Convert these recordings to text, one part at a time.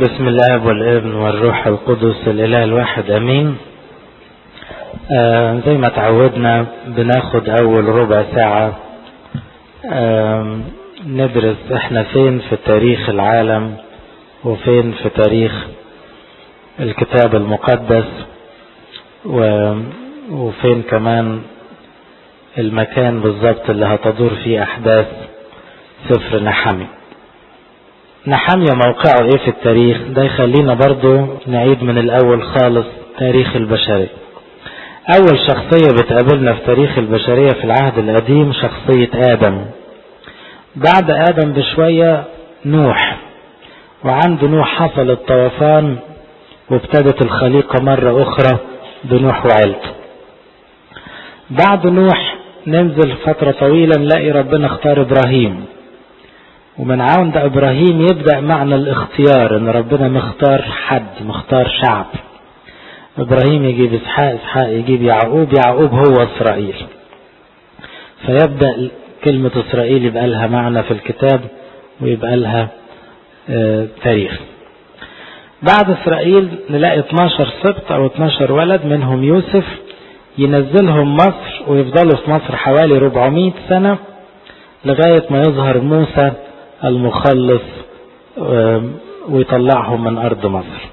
بسم الله والابن والروح القدس الاله الواحد امين آه زي ما تعودنا بناخد اول ربع ساعة آه ندرس احنا فين في تاريخ العالم وفين في تاريخ الكتاب المقدس و وفين كمان المكان بالظبط اللي هتدور فيه احداث سفر نحمي نحمية موقعه ايه في التاريخ ده يخلينا برضو نعيد من الاول خالص تاريخ البشرية اول شخصية بتقابلنا في تاريخ البشرية في العهد القديم شخصية ادم بعد ادم بشوية نوح وعند نوح حصل الطوفان وابتدت الخليقة مرة اخرى بنوح وعيلته بعد نوح ننزل فترة طويلة نلاقي ربنا اختار ابراهيم ومن عند ابراهيم يبدأ معنى الاختيار ان ربنا مختار حد مختار شعب ابراهيم يجيب اسحاق اسحاق يجيب يعقوب يعقوب هو اسرائيل فيبدأ كلمة اسرائيل يبقى لها معنى في الكتاب ويبقى لها اه تاريخ بعد اسرائيل نلاقي 12 سبط او 12 ولد منهم يوسف ينزلهم مصر ويفضلوا في مصر حوالي 400 سنة لغاية ما يظهر موسى المخلص ويطلعهم من أرض مصر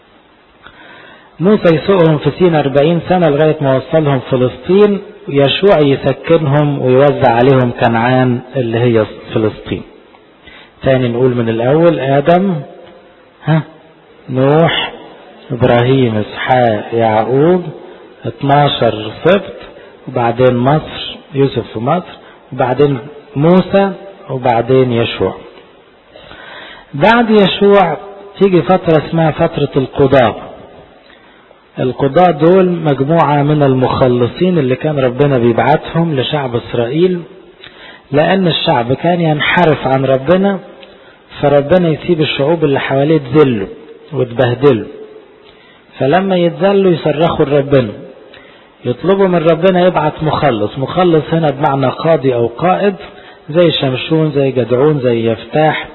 موسى يسوقهم في سين أربعين سنة لغاية ما وصلهم فلسطين يشوع يسكنهم ويوزع عليهم كنعان اللي هي فلسطين تاني نقول من الأول آدم ها نوح إبراهيم إسحاق يعقوب 12 سبت وبعدين مصر يوسف في مصر وبعدين موسى وبعدين يشوع بعد يشوع تيجي فترة اسمها فترة القضاء القضاء دول مجموعة من المخلصين اللي كان ربنا بيبعتهم لشعب اسرائيل لان الشعب كان ينحرف عن ربنا فربنا يسيب الشعوب اللي حواليه تذله وتبهدله فلما يتذلوا يصرخوا لربنا يطلبوا من ربنا يبعت مخلص مخلص هنا بمعنى قاضي او قائد زي شمشون زي جدعون زي يفتاح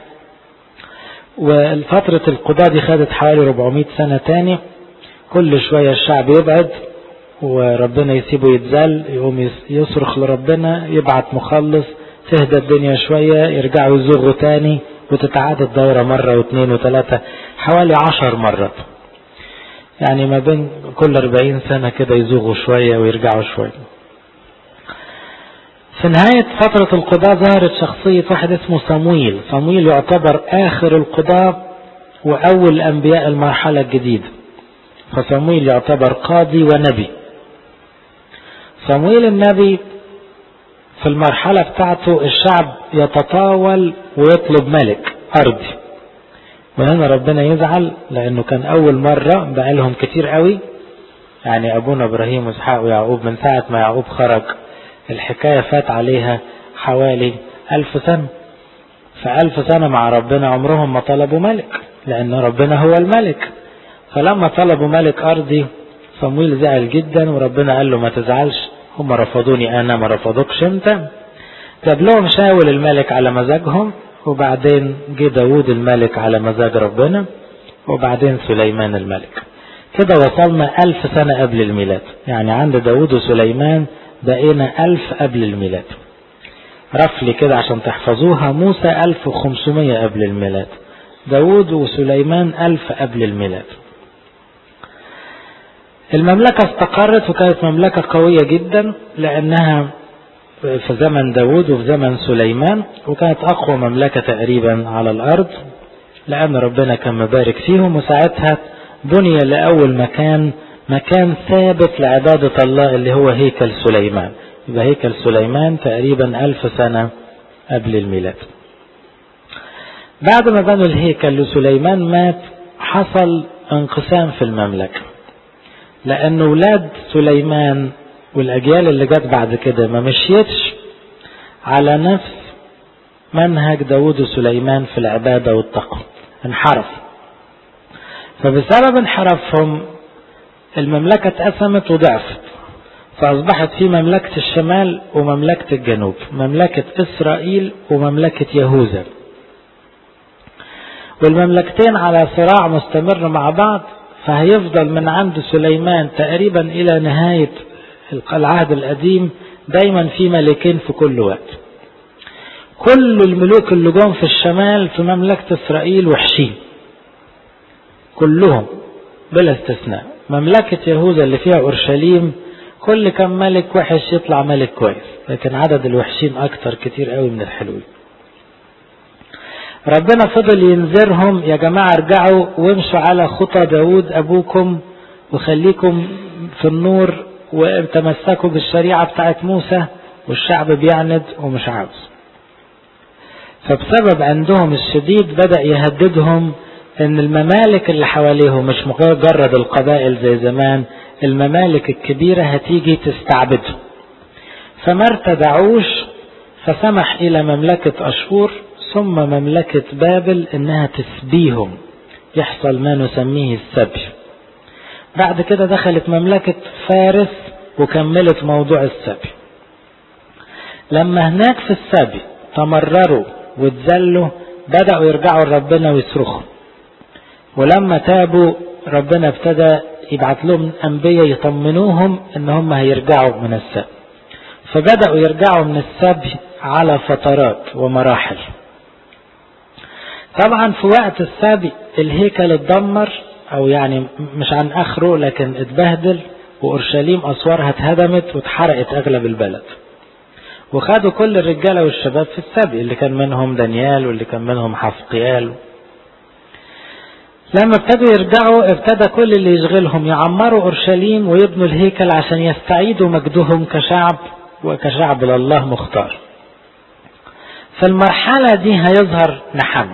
وفترة القضاء دي خدت حوالي 400 سنة تاني كل شوية الشعب يبعد وربنا يسيبه يتزل يقوم يصرخ لربنا يبعت مخلص تهدى الدنيا شوية يرجعوا يزوغوا تاني وتتعاد الدورة مرة واثنين وثلاثة حوالي عشر مرات يعني ما بين كل 40 سنة كده يزوغوا شوية ويرجعوا شوية في نهاية فترة القضاء ظهرت شخصية واحد اسمه صمويل صمويل يعتبر آخر القضاء وأول أنبياء المرحلة الجديدة فصمويل يعتبر قاضي ونبي صمويل النبي في المرحلة بتاعته الشعب يتطاول ويطلب ملك أرضي وهنا ربنا يزعل لأنه كان أول مرة بقى لهم كتير قوي يعني أبونا إبراهيم وإسحاق ويعقوب من ساعة ما يعقوب خرج الحكاية فات عليها حوالي ألف سنة فألف سنة مع ربنا عمرهم ما طلبوا ملك لأن ربنا هو الملك فلما طلبوا ملك أرضي صمويل زعل جدا وربنا قال له ما تزعلش هم رفضوني أنا ما رفضوكش أنت جاب لهم شاول الملك على مزاجهم وبعدين جه داود الملك على مزاج ربنا وبعدين سليمان الملك كده وصلنا ألف سنة قبل الميلاد يعني عند داود وسليمان بقينا ألف قبل الميلاد رفلي كده عشان تحفظوها موسى ألف وخمسمية قبل الميلاد داود وسليمان ألف قبل الميلاد المملكة استقرت وكانت مملكة قوية جدا لأنها في زمن داود وفي زمن سليمان وكانت أقوى مملكة تقريبا على الأرض لأن ربنا كان مبارك فيهم وساعتها بني لأول مكان مكان ثابت لعبادة الله اللي هو هيكل سليمان يبقى هيكل سليمان تقريبا ألف سنة قبل الميلاد بعد ما بنوا الهيكل لسليمان مات حصل انقسام في المملكة لأن ولاد سليمان والأجيال اللي جت بعد كده ما مشيتش على نفس منهج داود وسليمان في العبادة والتقوى انحرف فبسبب انحرافهم المملكة اتقسمت وضعفت فأصبحت في مملكة الشمال ومملكة الجنوب مملكة إسرائيل ومملكة يهوذا والمملكتين على صراع مستمر مع بعض فهيفضل من عند سليمان تقريبا إلى نهاية العهد القديم دايما في ملكين في كل وقت كل الملوك اللي جم في الشمال في مملكة إسرائيل وحشين كلهم بلا استثناء مملكة يهوذا اللي فيها أورشليم كل كم ملك وحش يطلع ملك كويس لكن عدد الوحشين أكتر كتير قوي من الحلوين ربنا فضل ينذرهم يا جماعة ارجعوا وامشوا على خطى داود أبوكم وخليكم في النور وتمسكوا بالشريعة بتاعت موسى والشعب بيعند ومش عاوز فبسبب عندهم الشديد بدأ يهددهم ان الممالك اللي حواليهم مش مجرد القبائل زي زمان الممالك الكبيرة هتيجي تستعبدهم فما ارتدعوش فسمح الى مملكة اشور ثم مملكة بابل انها تسبيهم يحصل ما نسميه السبي بعد كده دخلت مملكة فارس وكملت موضوع السبي لما هناك في السبي تمرروا واتذلوا بدأوا يرجعوا لربنا ويصرخوا ولما تابوا ربنا ابتدى يبعت لهم أنبياء يطمنوهم ان هم هيرجعوا من السبي فبدأوا يرجعوا من السبي على فترات ومراحل طبعا في وقت السبي الهيكل اتدمر او يعني مش عن اخره لكن اتبهدل واورشليم اسوارها اتهدمت واتحرقت اغلب البلد وخدوا كل الرجاله والشباب في السبي اللي كان منهم دانيال واللي كان منهم حفقيال لما ابتدوا يرجعوا ابتدى كل اللي يشغلهم يعمروا اورشليم ويبنوا الهيكل عشان يستعيدوا مجدهم كشعب وكشعب لله مختار في المرحلة دي هيظهر نحمه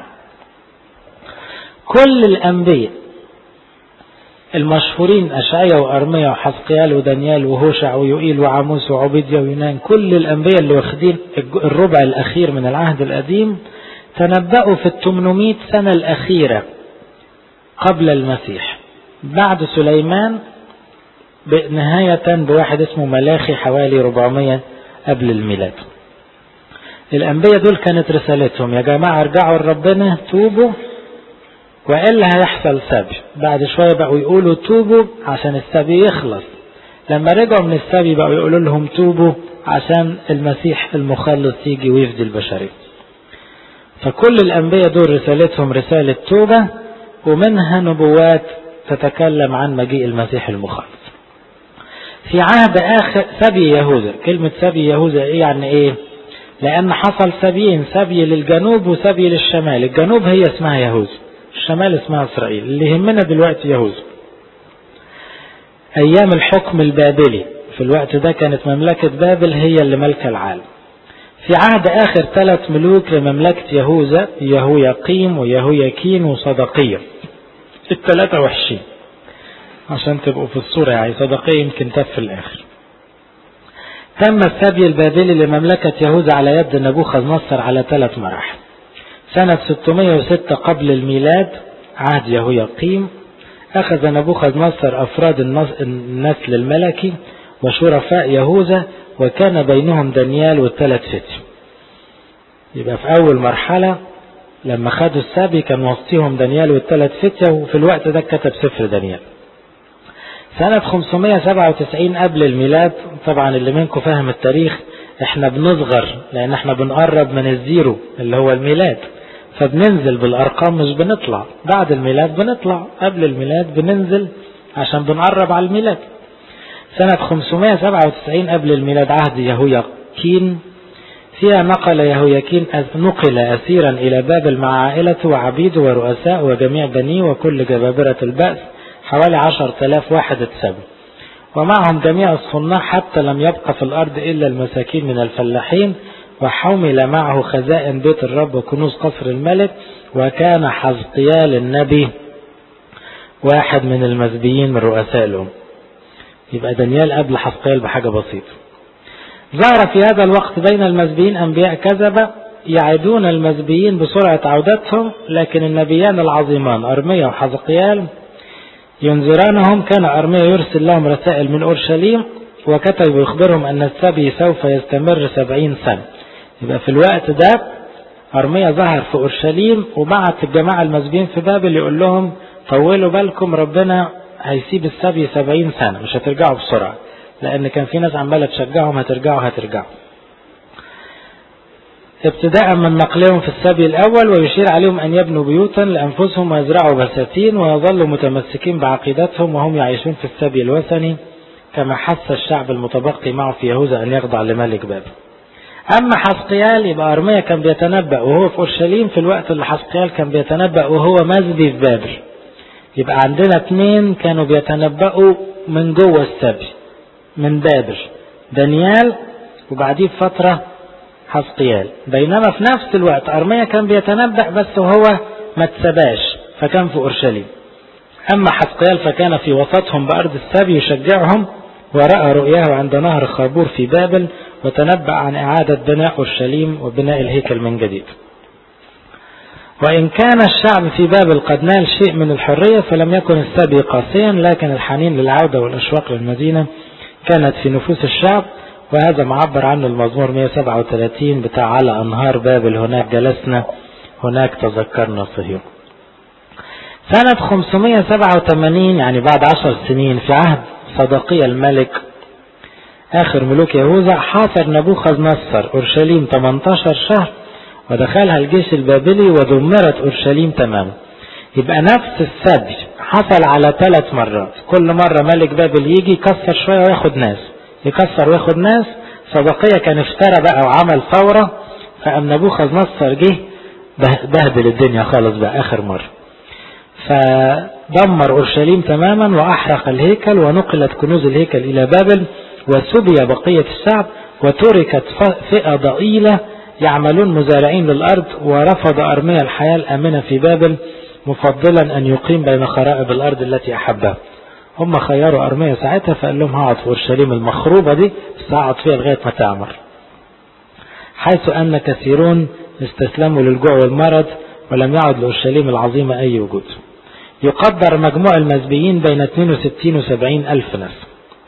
كل الأنبياء المشهورين أشعيا وأرميا وحزقيال ودانيال وهوشع ويوئيل وعاموس وعبيديا ويونان كل الأنبياء اللي واخدين الربع الأخير من العهد القديم تنبأوا في التمنمائة سنة الأخيرة قبل المسيح بعد سليمان نهاية بواحد اسمه ملاخي حوالي 400 قبل الميلاد الأنبياء دول كانت رسالتهم يا جماعة ارجعوا لربنا توبوا وإلا هيحصل سبي بعد شوية بقوا يقولوا توبوا عشان السبي يخلص لما رجعوا من السبي بقوا يقولوا لهم توبوا عشان المسيح المخلص يجي ويفدي البشرية فكل الأنبياء دول رسالتهم رسالة توبة ومنها نبوات تتكلم عن مجيء المسيح المخلص في عهد آخر سبي يهوذا كلمة سبي يهوذا إيه يعني إيه لأن حصل سبيين سبي للجنوب وسبي للشمال الجنوب هي اسمها يهوذا الشمال اسمها إسرائيل اللي يهمنا دلوقتي يهوذا أيام الحكم البابلي في الوقت ده كانت مملكة بابل هي اللي ملك العالم في عهد آخر ثلاث ملوك لمملكة يهوذا يهوياقيم ويهوياكين وصدقية الثلاثة وحشين عشان تبقوا في الصورة يعني صدقية يمكن تف في الآخر تم السبي البابلي لمملكة يهوذا على يد نبوخذ نصر على ثلاث مراحل سنة 606 قبل الميلاد عهد يهوياقيم أخذ نبوخذ نصر أفراد النسل الملكي وشرفاء يهوذا وكان بينهم دانيال والثلاث فتي يبقى في أول مرحلة لما خدوا السبي كان وسطهم دانيال والثلاث فتية وفي الوقت ده كتب سفر دانيال سنة 597 قبل الميلاد طبعا اللي منكم فاهم التاريخ احنا بنصغر لان احنا بنقرب من الزيرو اللي هو الميلاد فبننزل بالارقام مش بنطلع بعد الميلاد بنطلع قبل الميلاد بننزل عشان بنقرب على الميلاد سنة 597 قبل الميلاد عهد يهوياكين فيها نقل يهوياكين نقل أسيرا إلى بابل مع عائلته وعبيده ورؤساء وجميع بنيه وكل جبابرة البأس حوالي عشر تلاف واحد اتسبوا ومعهم جميع الصناع حتى لم يبقى في الأرض إلا المساكين من الفلاحين وحمل معه خزائن بيت الرب وكنوز قصر الملك وكان حزقيال النبي واحد من المزبيين من رؤساء الأم يبقى دانيال قبل حزقيال بحاجة بسيطة ظهر في هذا الوقت بين المزبيين أنبياء كذبة يعدون المزبيين بسرعة عودتهم لكن النبيان العظيمان أرميا وحزقيال ينذرانهم كان أرميا يرسل لهم رسائل من أورشليم وكتب يخبرهم أن السبي سوف يستمر سبعين سنة يبقى في الوقت ده أرميا ظهر في أورشليم وبعت الجماعة المسجونين في بابل يقول لهم طولوا بالكم ربنا هيسيب السبي سبعين سنة مش هترجعوا بسرعة لأن كان في ناس عمالة تشجعهم هترجعوا هترجعوا ابتداء من نقلهم في السبي الأول ويشير عليهم أن يبنوا بيوتا لأنفسهم ويزرعوا بساتين ويظلوا متمسكين بعقيدتهم وهم يعيشون في السبي الوثني كما حث الشعب المتبقي معه في يهوذا أن يخضع لملك بابل أما حسقيال يبقى أرميا كان بيتنبأ وهو في أورشليم في الوقت اللي حسقيال كان بيتنبأ وهو مزبي في بابل يبقى عندنا اثنين كانوا بيتنبأوا من جوه السبي من بابل دانيال وبعديه بفترة حسقيال بينما في نفس الوقت أرميا كان بيتنبأ بس وهو ما اتسباش فكان في أورشليم أما حسقيال فكان في وسطهم بأرض السبي يشجعهم ورأى رؤياه عند نهر خابور في بابل وتنبأ عن إعادة بناء أورشليم وبناء الهيكل من جديد وإن كان الشعب في بابل قد نال شيء من الحرية فلم يكن السبي قاسيا لكن الحنين للعودة والأشواق للمدينة كانت في نفوس الشعب وهذا معبر عنه المزمور 137 بتاع على أنهار بابل هناك جلسنا هناك تذكرنا صهيون سنة 587 يعني بعد عشر سنين في عهد صدقية الملك آخر ملوك يهوذا حاصر نبوخذ نصر أورشليم 18 شهر ودخلها الجيش البابلي ودمرت أورشليم تماما يبقى نفس السبي حصل على ثلاث مرات كل مرة ملك بابل يجي يكسر شوية وياخد ناس يكسر وياخد ناس صدقية كان اشترى بقى وعمل ثورة فقام نبوخذ نصر جه بهدل الدنيا خالص بقى آخر مرة فدمر أورشليم تماما وأحرق الهيكل ونقلت كنوز الهيكل إلى بابل وسبي بقية الشعب وتركت فئة ضئيلة يعملون مزارعين للأرض ورفض أرميا الحياة الآمنة في بابل مفضلا أن يقيم بين خرائب الأرض التي أحبها هم خيروا أرميا ساعتها فقال لهم هقعد في أورشليم المخروبة دي بس هقعد فيها لغاية ما تعمر حيث أن كثيرون استسلموا للجوع والمرض ولم يعد لأورشليم العظيمة أي وجود يقدر مجموع المسبيين بين 62 و 70 ألف نفس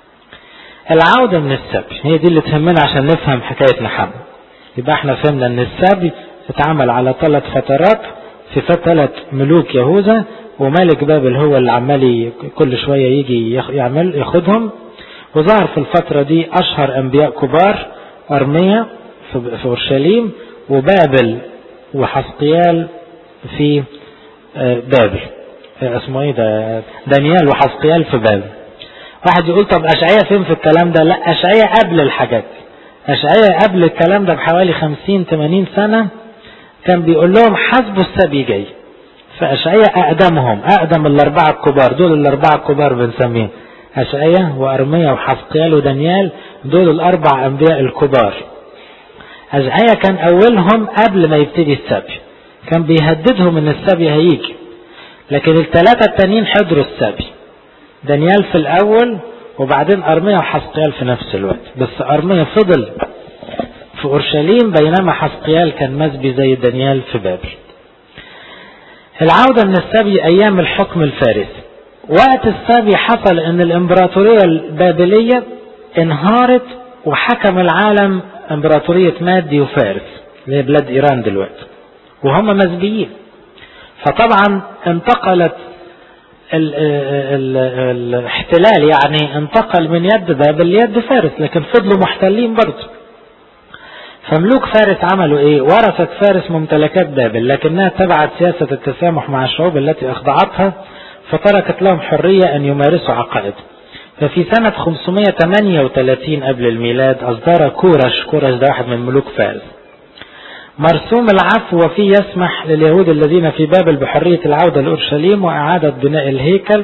العودة من السبي هي دي اللي تهمنا عشان نفهم حكاية نحم يبقى احنا فهمنا ان السبي اتعمل على ثلاث فترات في ثلاث ملوك يهوذا وملك بابل هو اللي عمال كل شوية يجي يعمل ياخدهم وظهر في الفترة دي أشهر أنبياء كبار أرميا في أورشليم وبابل وحسقيال في بابل اسمه ايه ده دانيال وحسقيال في بابل واحد يقول طب أشعية فين في الكلام ده لا أشعية قبل الحاجات أشعية قبل الكلام ده بحوالي 50 80 سنة كان بيقول لهم حسبوا السبي جاي فأشعية أقدمهم أقدم الأربعة الكبار دول الأربعة الكبار بنسميهم أشعية وأرميا وحسقيال ودانيال دول الأربع أنبياء الكبار أشعية كان أولهم قبل ما يبتدي السبي كان بيهددهم إن السبي هيجي لكن الثلاثة التانيين حضروا السبي دانيال في الأول وبعدين أرميا وحسقيال في نفس الوقت بس أرميا فضل في أورشليم بينما حسقيال كان مسبي زي دانيال في بابل العودة من السبي أيام الحكم الفارسي وقت السبي حصل أن الإمبراطورية البابلية انهارت وحكم العالم إمبراطورية مادي وفارس اللي هي بلاد إيران دلوقتي وهم مسبيين فطبعا انتقلت ال ال ال الاحتلال يعني انتقل من يد بابل ليد فارس لكن فضلوا محتلين برضه فملوك فارس عملوا ايه ورثت فارس ممتلكات بابل لكنها تبعت سياسة التسامح مع الشعوب التي اخضعتها فتركت لهم حرية ان يمارسوا عقائدهم ففي سنة 538 قبل الميلاد اصدر كورش كورش ده واحد من ملوك فارس مرسوم العفو وفيه يسمح لليهود الذين في بابل بحرية العودة لأورشليم وإعادة بناء الهيكل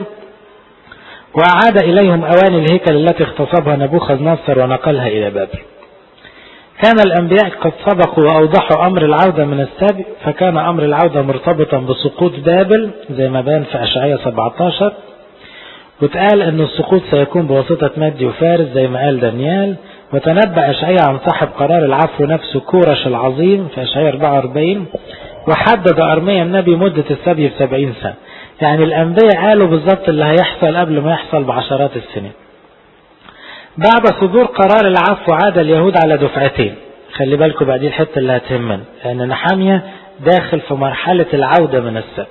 وأعاد إليهم أواني الهيكل التي اغتصبها نبوخذ نصر ونقلها إلى بابل كان الأنبياء قد سبقوا وأوضحوا أمر العودة من السابق فكان أمر العودة مرتبطا بسقوط بابل زي ما بان في أشعية 17 واتقال أن السقوط سيكون بواسطة مادي وفارس زي ما قال دانيال وتنبأ أشعية عن صاحب قرار العفو نفسه كورش العظيم في أشعية 44 وحدد أرميا النبي مدة السبي في 70 سنة يعني الأنبياء قالوا بالظبط اللي هيحصل قبل ما يحصل بعشرات السنين بعد صدور قرار العفو عاد اليهود على دفعتين خلي بالكم بقى دي الحتة اللي هتهمنا لأن نحامية داخل في مرحلة العودة من السبي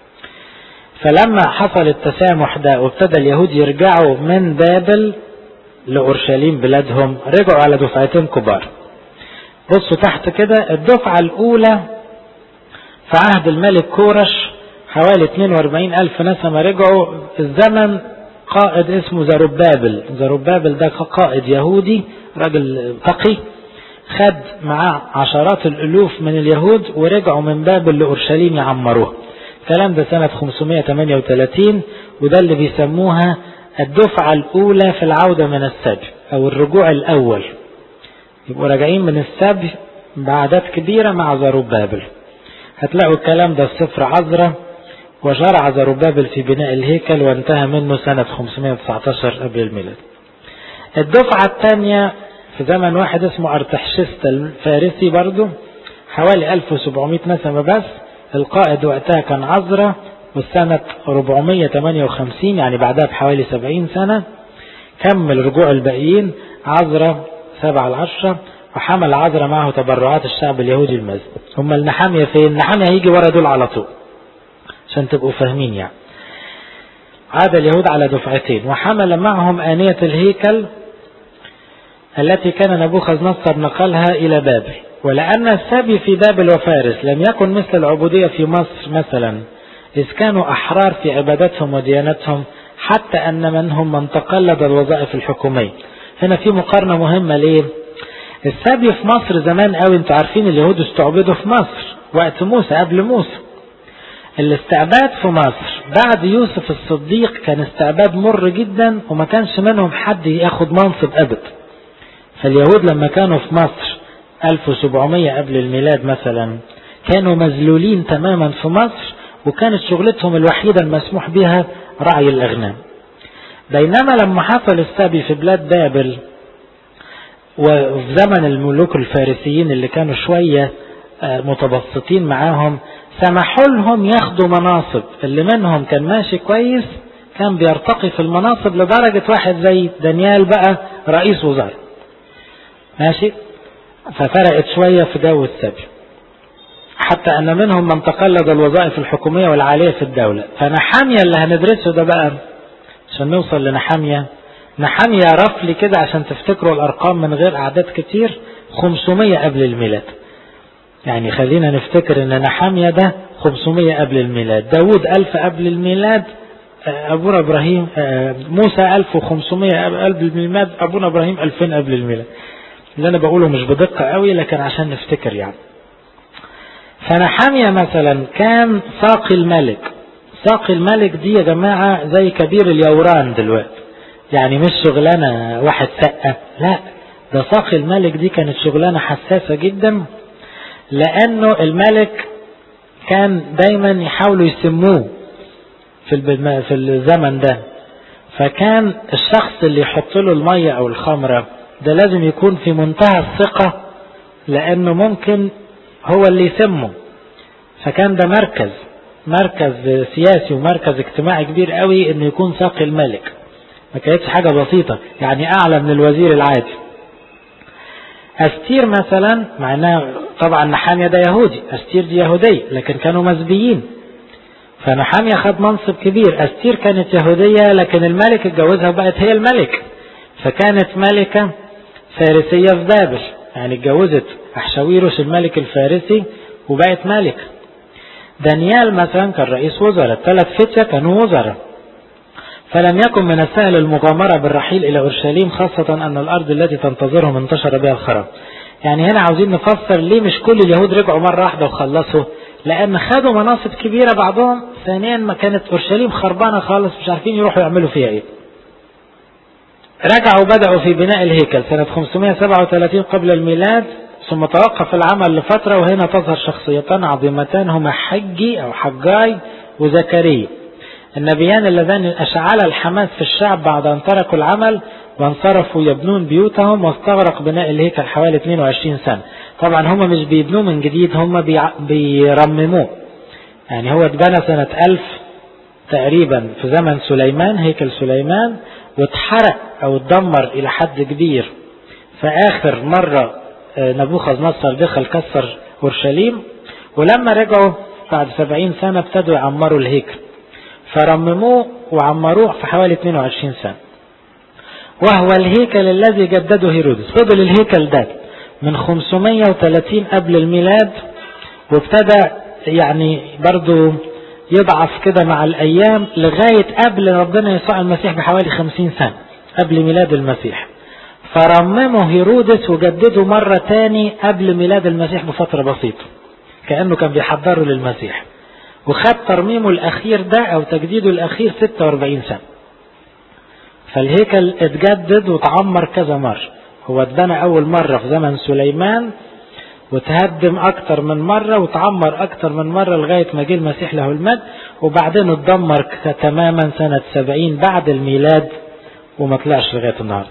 فلما حصل التسامح ده وابتدى اليهود يرجعوا من بابل لأورشليم بلادهم رجعوا على دفعتين كبار بصوا تحت كده الدفعة الأولى في عهد الملك كورش حوالي 42 ألف نسمة رجعوا الزمن قائد اسمه زربابل زربابل ده قائد يهودي راجل تقي خد معاه عشرات الألوف من اليهود ورجعوا من بابل لأورشليم يعمروها الكلام ده سنة 538 وده اللي بيسموها الدفعة الأولى في العودة من السبي أو الرجوع الأول يبقوا راجعين من السبي بأعداد كبيرة مع زربابل هتلاقوا الكلام ده في سفر عذرة وشرع زربابل في بناء الهيكل وانتهى منه سنة 519 قبل الميلاد الدفعة الثانية في زمن واحد اسمه أرتحشست الفارسي برضو حوالي 1700 نسمة بس القائد وقتها كان عذرة والسنة 458 يعني بعدها بحوالي 70 سنة كمل رجوع الباقيين عذرة سبعة العشرة وحمل عذرة معه تبرعات الشعب اليهودي المسجد هم النحامية فين النحامية هيجي ورا دول على طول عشان تبقوا فاهمين يعني عاد اليهود على دفعتين وحمل معهم آنية الهيكل التي كان نبوخذ نصر نقلها إلى بابل ولأن السبي في بابل وفارس لم يكن مثل العبودية في مصر مثلا إذ كانوا أحرار في عبادتهم وديانتهم حتى أن منهم من تقلد الوظائف الحكومية هنا في مقارنة مهمة ليه السبي في مصر زمان قوي انتوا عارفين اليهود استعبدوا في مصر وقت موسى قبل موسى الاستعباد في مصر بعد يوسف الصديق كان استعباد مر جدا وما كانش منهم حد ياخد منصب ابدا فاليهود لما كانوا في مصر 1700 قبل الميلاد مثلا كانوا مذلولين تماما في مصر وكانت شغلتهم الوحيدة المسموح بها رعي الأغنام بينما لما حصل السبي في بلاد بابل وفي زمن الملوك الفارسيين اللي كانوا شوية متبسطين معاهم سمحوا لهم ياخدوا مناصب اللي منهم كان ماشي كويس كان بيرتقي في المناصب لدرجة واحد زي دانيال بقى رئيس وزراء ماشي ففرقت شوية في جو السبي حتى أن منهم من تقلد الوظائف الحكومية والعالية في الدولة فنحامية اللي هندرسه ده بقى عشان نوصل لنحامية نحامية رفلي كده عشان تفتكروا الأرقام من غير أعداد كتير 500 قبل الميلاد يعني خلينا نفتكر ان نحامية ده 500 قبل الميلاد داود 1000 قبل الميلاد أبونا إبراهيم موسى 1500 قبل الميلاد أبونا إبراهيم 2000 قبل الميلاد اللي أنا بقوله مش بدقة قوي لكن عشان نفتكر يعني فنحامية مثلا كان ساقي الملك ساقي الملك دي يا جماعة زي كبير اليوران دلوقتي يعني مش شغلانة واحد سقة لا ده ساقي الملك دي كانت شغلانة حساسة جدا لأنه الملك كان دايما يحاولوا يسموه في في الزمن ده فكان الشخص اللي يحط له المية أو الخمرة ده لازم يكون في منتهى الثقة لأنه ممكن هو اللي يسمه فكان ده مركز مركز سياسي ومركز اجتماعي كبير قوي انه يكون ساقي الملك ما كانتش حاجة بسيطة يعني اعلى من الوزير العادي استير مثلا مع انها طبعا نحامية ده يهودي استير دي يهودية لكن كانوا مسبيين فنحامية خد منصب كبير استير كانت يهودية لكن الملك اتجوزها وبقت هي الملك فكانت ملكة فارسية في بابل يعني اتجوزت أحشاويروس الملك الفارسي وبقت ملك دانيال مثلا كان رئيس وزراء الثلاث فتية كانوا وزراء فلم يكن من السهل المغامرة بالرحيل إلى أورشليم خاصة أن الأرض التي تنتظرهم انتشر بها الخراب يعني هنا عاوزين نفسر ليه مش كل اليهود رجعوا مرة واحدة وخلصوا لأن خدوا مناصب كبيرة بعضهم ثانيا ما كانت أورشليم خربانة خالص مش عارفين يروحوا يعملوا فيها إيه رجعوا بدأوا في بناء الهيكل سنة 537 قبل الميلاد ثم توقف العمل لفترة وهنا تظهر شخصيتان عظيمتان هما حجي أو حجاي وزكريا النبيان اللذان أشعل الحماس في الشعب بعد أن تركوا العمل وانصرفوا يبنون بيوتهم واستغرق بناء الهيكل حوالي 22 سنة طبعا هم مش بيبنوه من جديد هم بيرمموه يعني هو اتبنى سنة 1000 تقريبا في زمن سليمان هيكل سليمان واتحرق او اتدمر الى حد كبير فاخر مرة نبوخذ نصر دخل كسر أورشليم ولما رجعوا بعد سبعين سنة ابتدوا يعمروا الهيكل فرمموه وعمروه في حوالي 22 سنة وهو الهيكل الذي جدده هيرودس فضل الهيكل ده من 530 قبل الميلاد وابتدى يعني برضو يضعف كده مع الأيام لغاية قبل ربنا يسوع المسيح بحوالي 50 سنة قبل ميلاد المسيح فرممه هيرودس وجدده مرة تاني قبل ميلاد المسيح بفترة بسيطة كأنه كان بيحضره للمسيح وخد ترميمه الأخير ده أو تجديده الأخير 46 سنة فالهيكل اتجدد وتعمر كذا مرة هو اتبنى أول مرة في زمن سليمان وتهدم أكتر من مرة وتعمر أكتر من مرة لغاية ما جه المسيح له المجد وبعدين اتدمر تماما سنة 70 بعد الميلاد وما طلعش لغاية النهارده.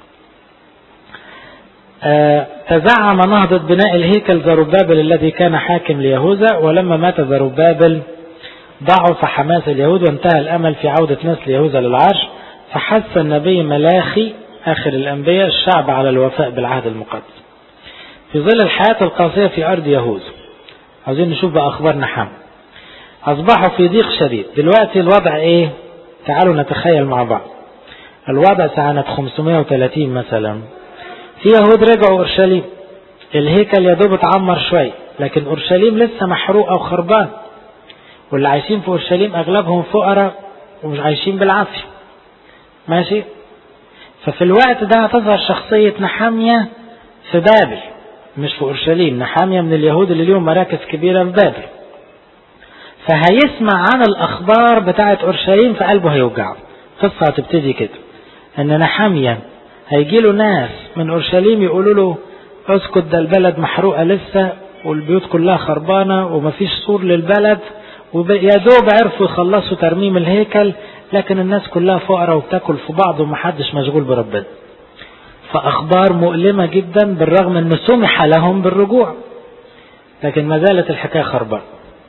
آه تزعم نهضة بناء الهيكل زربابل الذي كان حاكم ليهوذا ولما مات زربابل ضعف حماس اليهود وانتهى الأمل في عودة نسل يهوذا للعرش فحث النبي ملاخي آخر الأنبياء الشعب على الوفاء بالعهد المقدس في ظل الحياة القاسية في أرض يهوذا عاوزين نشوف بقى أخبار نحام أصبحوا في ضيق شديد دلوقتي الوضع إيه تعالوا نتخيل مع بعض الوضع سنة 530 مثلا في يهود رجعوا أورشليم الهيكل يا دوب اتعمر شوية لكن أورشليم لسه محروقة وخربان واللي عايشين في أورشليم أغلبهم فقراء ومش عايشين بالعافية ماشي ففي الوقت ده هتظهر شخصية نحامية في بابل مش في أورشليم نحامية من اليهود اللي ليهم مراكز كبيرة في بابل فهيسمع عن الأخبار بتاعة أورشليم في قلبه هيوجعه قصة هتبتدي كده إن نحامية هيجي له ناس من أورشليم يقولوا له اسكت ده البلد محروقة لسه والبيوت كلها خربانة ومفيش سور للبلد ويا دوب عرفوا يخلصوا ترميم الهيكل لكن الناس كلها فقراء وبتاكل في بعض ومحدش مشغول بربنا فأخبار مؤلمة جدا بالرغم أن سمح لهم بالرجوع لكن ما زالت الحكاية خربانة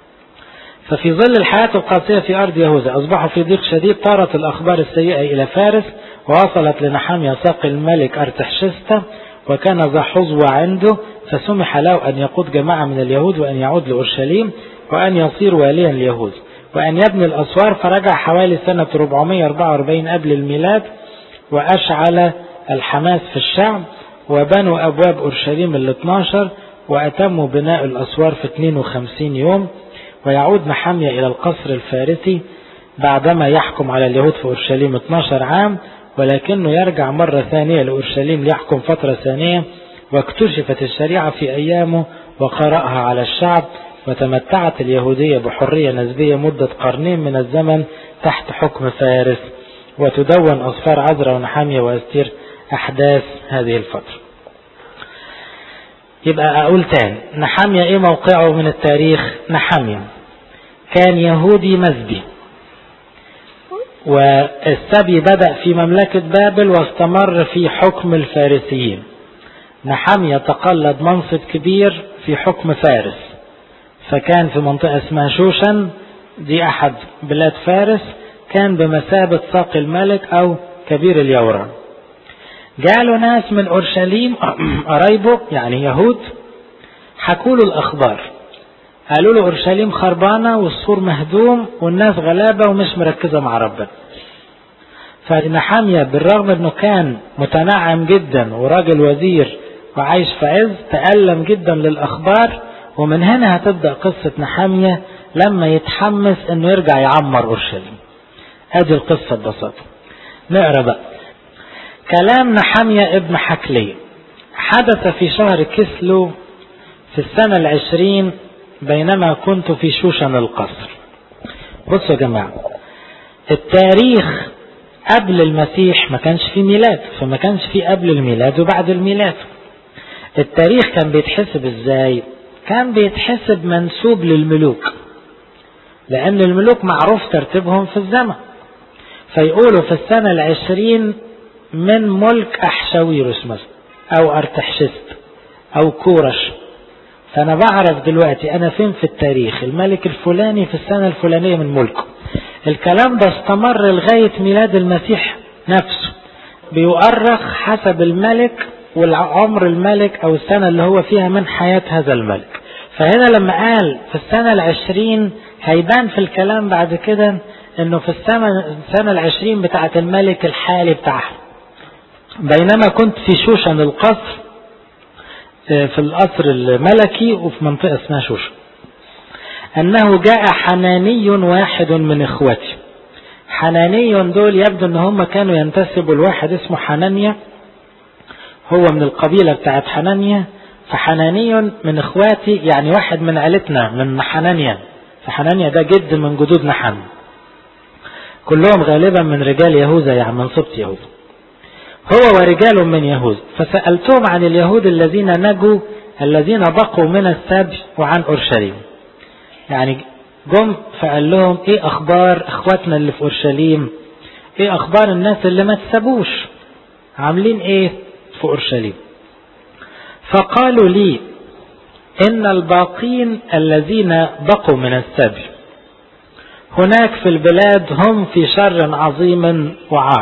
ففي ظل الحياة القاسية في أرض يهوذا أصبحوا في ضيق شديد طارت الأخبار السيئة إلى فارس ووصلت لنحاميا ساقي الملك أرتحشستا وكان ذا حظوة عنده فسمح له أن يقود جماعة من اليهود وأن يعود لأورشليم وأن يصير واليا اليهود وأن يبني الأسوار فرجع حوالي سنة 444 قبل الميلاد وأشعل الحماس في الشعب وبنوا أبواب أورشليم ال 12 وأتموا بناء الأسوار في 52 يوم ويعود نحمية إلى القصر الفارسي بعدما يحكم على اليهود في أورشليم 12 عام ولكنه يرجع مرة ثانية لأورشليم ليحكم فترة ثانية واكتشفت الشريعة في أيامه وقرأها على الشعب وتمتعت اليهودية بحرية نسبية مدة قرنين من الزمن تحت حكم فارس وتدون أصفار عزرا ونحامية وأستير أحداث هذه الفترة يبقى أقول تاني نحامية إيه موقعه من التاريخ نحامية كان يهودي مزبي والسبي بدأ في مملكة بابل واستمر في حكم الفارسيين نحامية تقلد منصب كبير في حكم فارس فكان في منطقة اسمها شوشن دي أحد بلاد فارس كان بمثابة ساقي الملك أو كبير اليوران جاله ناس من أورشليم قرايبه يعني يهود حكوا له الأخبار قالوا له أورشليم خربانة والسور مهدوم والناس غلابة ومش مركزة مع ربنا فنحامية بالرغم انه كان متنعم جدا وراجل وزير وعايش في عز تألم جدا للأخبار ومن هنا هتبدأ قصة نحامية لما يتحمس انه يرجع يعمر أورشليم ادي القصة ببساطة نقرا بقى كلام نحمية ابن حكلي حدث في شهر كسلو في السنة العشرين بينما كنت في شوشن القصر بصوا يا جماعة التاريخ قبل المسيح ما كانش فيه ميلاد فما كانش فيه قبل الميلاد وبعد الميلاد التاريخ كان بيتحسب ازاي كان بيتحسب منسوب للملوك لأن الملوك معروف ترتيبهم في الزمن فيقولوا في السنة العشرين من ملك أحشاويروس مثلا أو أرتحشست أو كورش فأنا بعرف دلوقتي أنا فين في التاريخ الملك الفلاني في السنة الفلانية من ملكه الكلام ده استمر لغاية ميلاد المسيح نفسه بيؤرخ حسب الملك والعمر الملك او السنة اللي هو فيها من حياة هذا الملك فهنا لما قال في السنة العشرين هيبان في الكلام بعد كده انه في السنة, السنة العشرين بتاعة الملك الحالي بتاعها بينما كنت في شوشن القصر في القصر الملكي وفي منطقة اسمها شوشن انه جاء حناني واحد من اخوتي حناني دول يبدو ان هم كانوا ينتسبوا لواحد اسمه حنانيا هو من القبيلة بتاعت حنانيا فحناني من اخواتي يعني واحد من عيلتنا من حنانيا فحنانيا ده جد من جدود نحن كلهم غالبا من رجال يهوذا يعني من سبط يهوذا هو ورجال من يهوذا فسألتهم عن اليهود الذين نجوا الذين بقوا من السبي وعن أورشليم يعني جم فقال لهم ايه اخبار اخواتنا اللي في اورشليم ايه اخبار الناس اللي ما تسابوش عاملين ايه في اورشليم فقالوا لي ان الباقين الذين بقوا من السبي هناك في البلاد هم في شر عظيم وعار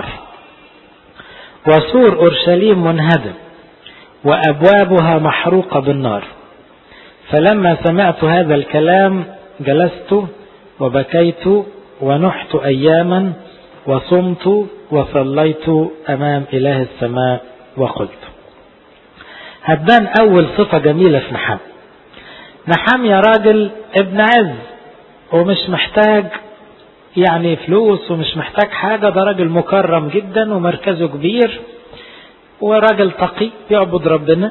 وسور اورشليم منهدم وابوابها محروقه بالنار فلما سمعت هذا الكلام جلست وبكيت ونحت اياما وصمت وصليت امام اله السماء وقلت هتبان اول صفة جميلة في نحام نحام يا راجل ابن عز ومش محتاج يعني فلوس ومش محتاج حاجة ده راجل مكرم جدا ومركزه كبير وراجل تقي بيعبد ربنا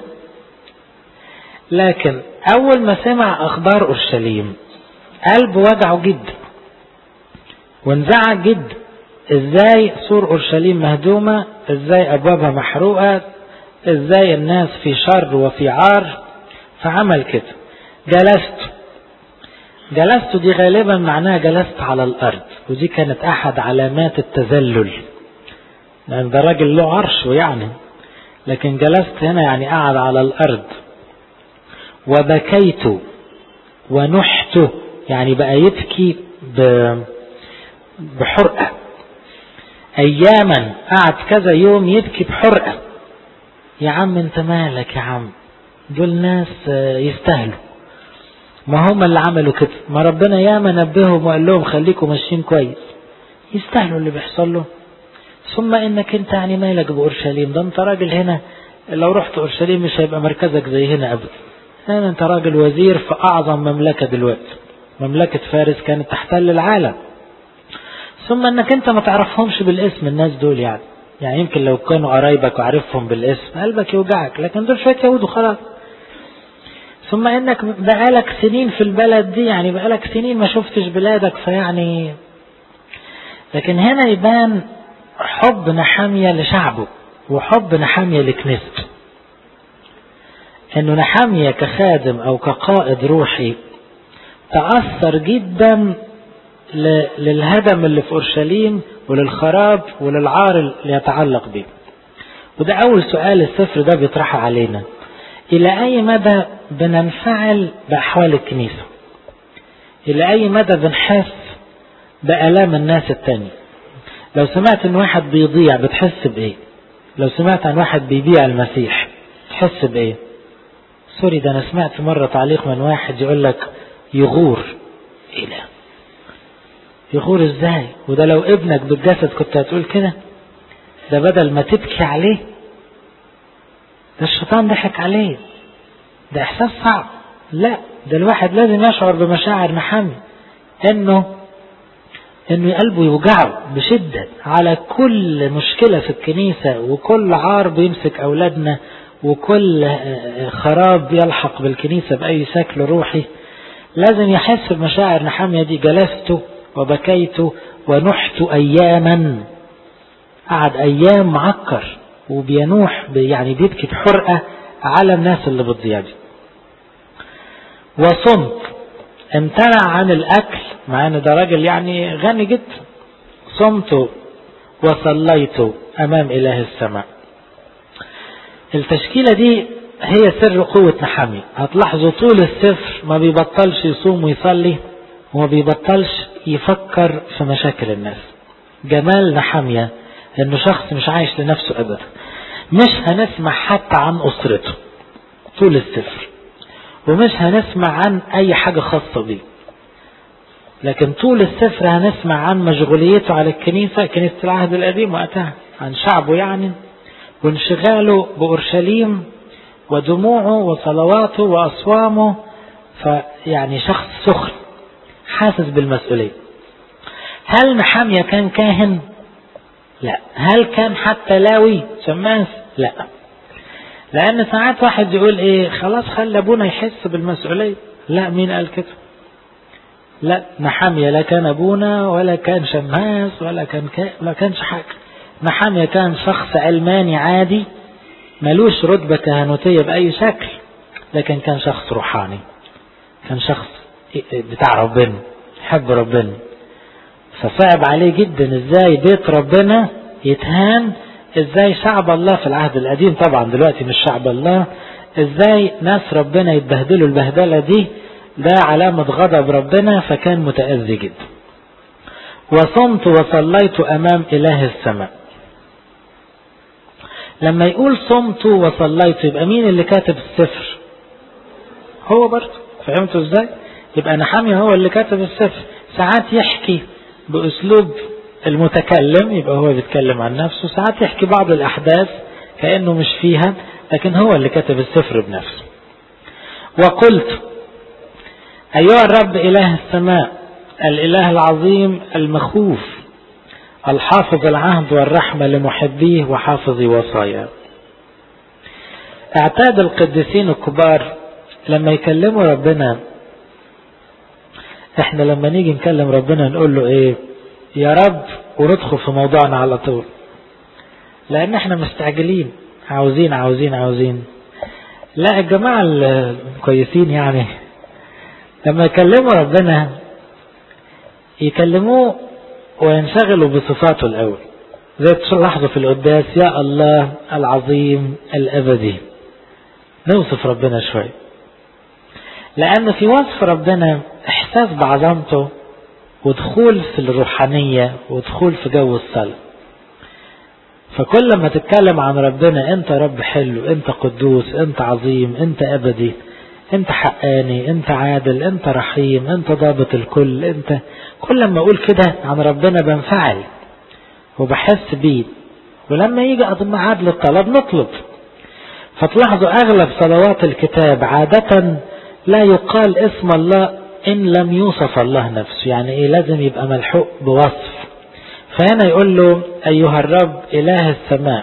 لكن اول ما سمع اخبار اورشليم قلبه وجعه جدا وانزعج جدا ازاي سور اورشليم مهدومه ازاي ابوابها محروقه ازاي الناس في شر وفي عار فعمل كده جلست جلست دي غالبا معناها جلست على الارض ودي كانت احد علامات التذلل لان ده راجل له عرش يعني لكن جلست هنا يعني قعد على الارض وبكيت ونحت يعني بقى يبكي بحرقة أياما قعد كذا يوم يبكي بحرقة يا عم انت مالك يا عم دول ناس يستاهلوا ما هم اللي عملوا كده ما ربنا ياما نبههم وقال لهم خليكم ماشيين كويس يستاهلوا اللي بيحصل له ثم انك انت يعني مالك بأورشليم ده انت راجل هنا لو رحت أورشليم مش هيبقى مركزك زي هنا أبدا هنا انت راجل وزير في أعظم مملكة دلوقتي مملكة فارس كانت تحتل العالم ثم انك انت ما تعرفهمش بالاسم الناس دول يعني يعني يمكن لو كانوا قرايبك وعارفهم بالاسم قلبك يوجعك لكن دول شوية يهود وخلاص ثم انك بقالك سنين في البلد دي يعني بقالك سنين ما شفتش بلادك فيعني لكن هنا يبان حب نحامية لشعبه وحب نحامية لكنيسته انه نحامية كخادم او كقائد روحي تأثر جدا للهدم اللي في أورشليم وللخراب وللعار اللي يتعلق به وده أول سؤال السفر ده بيطرحه علينا إلى أي مدى بننفعل بأحوال الكنيسة إلى أي مدى بنحس بآلام الناس التانية لو سمعت ان واحد بيضيع بتحس بايه لو سمعت عن واحد بيبيع المسيح تحس بايه سوري ده انا سمعت مرة تعليق من واحد يقول لك يغور ايه ده يغور ازاي وده لو ابنك بالجسد كنت هتقول كده ده بدل ما تبكي عليه ده الشيطان ضحك عليه ده احساس صعب لا ده الواحد لازم يشعر بمشاعر نحمي انه انه قلبه يوجعه بشدة على كل مشكلة في الكنيسة وكل عار بيمسك اولادنا وكل خراب يلحق بالكنيسة بأي شكل روحي لازم يحس بمشاعر نحامية دي جلست وبكيت ونحت أياما قعد أيام معكر وبينوح يعني بيبكي بحرقة على الناس اللي بتضيع دي وصمت امتنع عن الأكل مع أن ده راجل يعني غني جدا صمت وصليت أمام إله السماء التشكيلة دي هي سر قوة نحامي هتلاحظوا طول السفر ما بيبطلش يصوم ويصلي وما بيبطلش يفكر في مشاكل الناس جمال نحامية انه شخص مش عايش لنفسه ابدا مش هنسمع حتى عن أسرته طول السفر ومش هنسمع عن أي حاجة خاصة بيه لكن طول السفر هنسمع عن مشغوليته على الكنيسة كنيسة العهد القديم وقتها عن شعبه يعني وانشغاله بأورشليم ودموعه وصلواته وأصوامه فيعني شخص سخن حاسس بالمسؤولية هل نحمية كان كاهن لا هل كان حتى لاوي شماس لا لأن ساعات واحد يقول إيه خلاص خلي أبونا يحس بالمسؤولية لا مين قال كده لا نحمية لا كان أبونا ولا كان شماس ولا كان كا ولا كانش حاجة نحمية كان شخص علماني عادي ملوش رتبة كهنوتية بأي شكل لكن كان شخص روحاني كان شخص بتاع ربنا يحب ربنا فصعب عليه جدا ازاي بيت ربنا يتهان ازاي شعب الله في العهد القديم طبعا دلوقتي مش شعب الله ازاي ناس ربنا يتبهدلوا البهدلة دي ده علامة غضب ربنا فكان متأذي جدا وصمت وصليت أمام إله السماء لما يقول صمت وصليت يبقى مين اللي كاتب السفر هو برضه فهمتوا ازاي يبقى نحامية هو اللي كاتب السفر ساعات يحكي بأسلوب المتكلم يبقى هو بيتكلم عن نفسه ساعات يحكي بعض الأحداث كأنه مش فيها لكن هو اللي كتب السفر بنفسه وقلت أيها الرب إله السماء الإله العظيم المخوف الحافظ العهد والرحمة لمحبيه وحافظ وصاياه اعتاد القديسين الكبار لما يكلموا ربنا احنا لما نيجي نكلم ربنا نقول له ايه يا رب وندخل في موضوعنا على طول لان احنا مستعجلين عاوزين عاوزين عاوزين لا الجماعة الكويسين يعني لما يكلموا ربنا يكلموه وينشغلوا بصفاته الأول زي تلاحظوا في القداس يا الله العظيم الأبدي نوصف ربنا شوي لأن في وصف ربنا إحساس بعظمته ودخول في الروحانية ودخول في جو الصلاة فكل ما تتكلم عن ربنا انت رب حلو انت قدوس انت عظيم انت ابدي انت حقاني انت عادل انت رحيم انت ضابط الكل انت كل ما اقول كده عن ربنا بنفعل وبحس بيه ولما يجي ميعاد للطلب نطلب فتلاحظوا اغلب صلوات الكتاب عادة لا يقال اسم الله ان لم يوصف الله نفسه يعني ايه لازم يبقى ملحوق بوصف فهنا يقول له أيها الرب إله السماء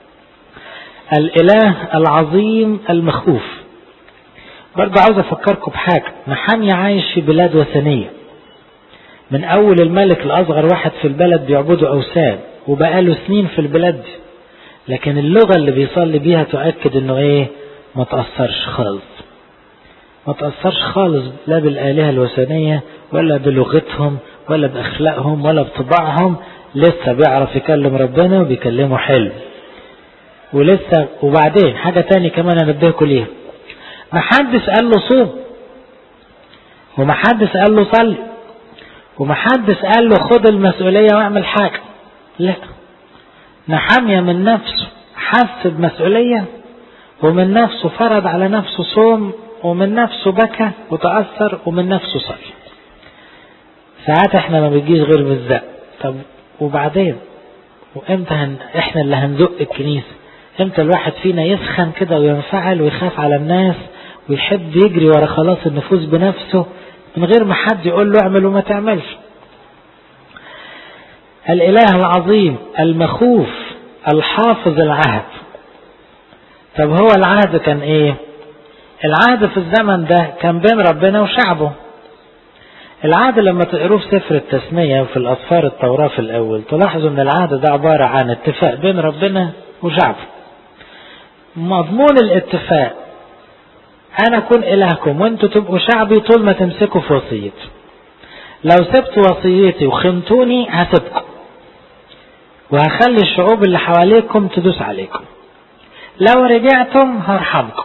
الإله العظيم المخوف برضه عاوز أفكركم بحاجة محامي عايش في بلاد وثنية من أول الملك الأصغر واحد في البلد بيعبدوا أوثان وبقاله سنين في البلاد دي لكن اللغة اللي بيصلي بيها تؤكد إنه إيه ما تأثرش خالص ما تأثرش خالص لا بالآلهة الوثنية ولا بلغتهم ولا بأخلاقهم ولا بطباعهم لسه بيعرف يكلم ربنا وبيكلمه حلو ولسه وبعدين حاجة تاني كمان انبهكم ليها محدش قال له صوم ومحدش قال له صلي ومحدش قال له خد المسؤولية واعمل حاجة لا نحمية من نفسه حس بمسؤولية ومن نفسه فرض على نفسه صوم ومن نفسه بكى وتأثر ومن نفسه صلي ساعات احنا ما بيجيش غير بالزق طب وبعدين وامتى هن... احنا اللي هنزق الكنيسة امتى الواحد فينا يسخن كده وينفعل ويخاف على الناس ويحب يجري ورا خلاص النفوس بنفسه من غير ما حد يقول له اعمل وما تعملش الاله العظيم المخوف الحافظ العهد طب هو العهد كان ايه العهد في الزمن ده كان بين ربنا وشعبه العهد لما تقروه في سفر التسمية وفي الأصفار التوراة في الأول تلاحظوا أن العهد ده عبارة عن اتفاق بين ربنا وشعبه مضمون الاتفاق أنا أكون إلهكم وأنتوا تبقوا شعبي طول ما تمسكوا في وصيتي لو سبت وصيتي وخنتوني هسيبكم وهخلي الشعوب اللي حواليكم تدوس عليكم لو رجعتم هرحمكم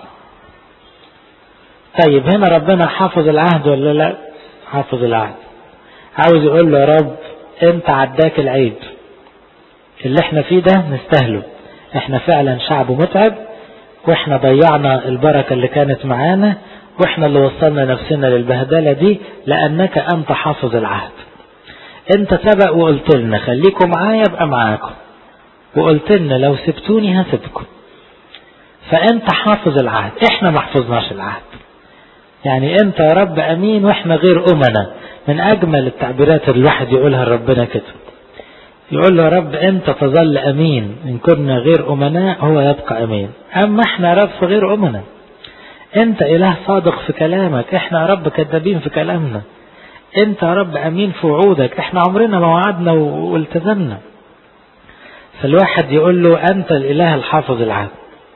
طيب هنا ربنا حافظ العهد ولا لا حافظ العهد عاوز يقول له يا رب انت عداك العيب اللي احنا فيه ده نستاهله احنا فعلا شعب متعب واحنا ضيعنا البركة اللي كانت معانا واحنا اللي وصلنا نفسنا للبهدلة دي لأنك أنت حافظ العهد انت سبق وقلت لنا خليكم معايا ابقى معاكم وقلت لنا لو سبتوني هسيبكم فانت حافظ العهد احنا ما حفظناش العهد يعني انت يا رب امين واحنا غير امنا من اجمل التعبيرات اللي الواحد يقولها لربنا كده يقول له يا رب انت تظل امين ان كنا غير امناء هو يبقى امين اما احنا يا رب غير امنا انت اله صادق في كلامك احنا يا رب كذابين في كلامنا انت يا رب امين في وعودك احنا عمرنا ما وعدنا والتزمنا فالواحد يقول له انت الاله الحافظ العهد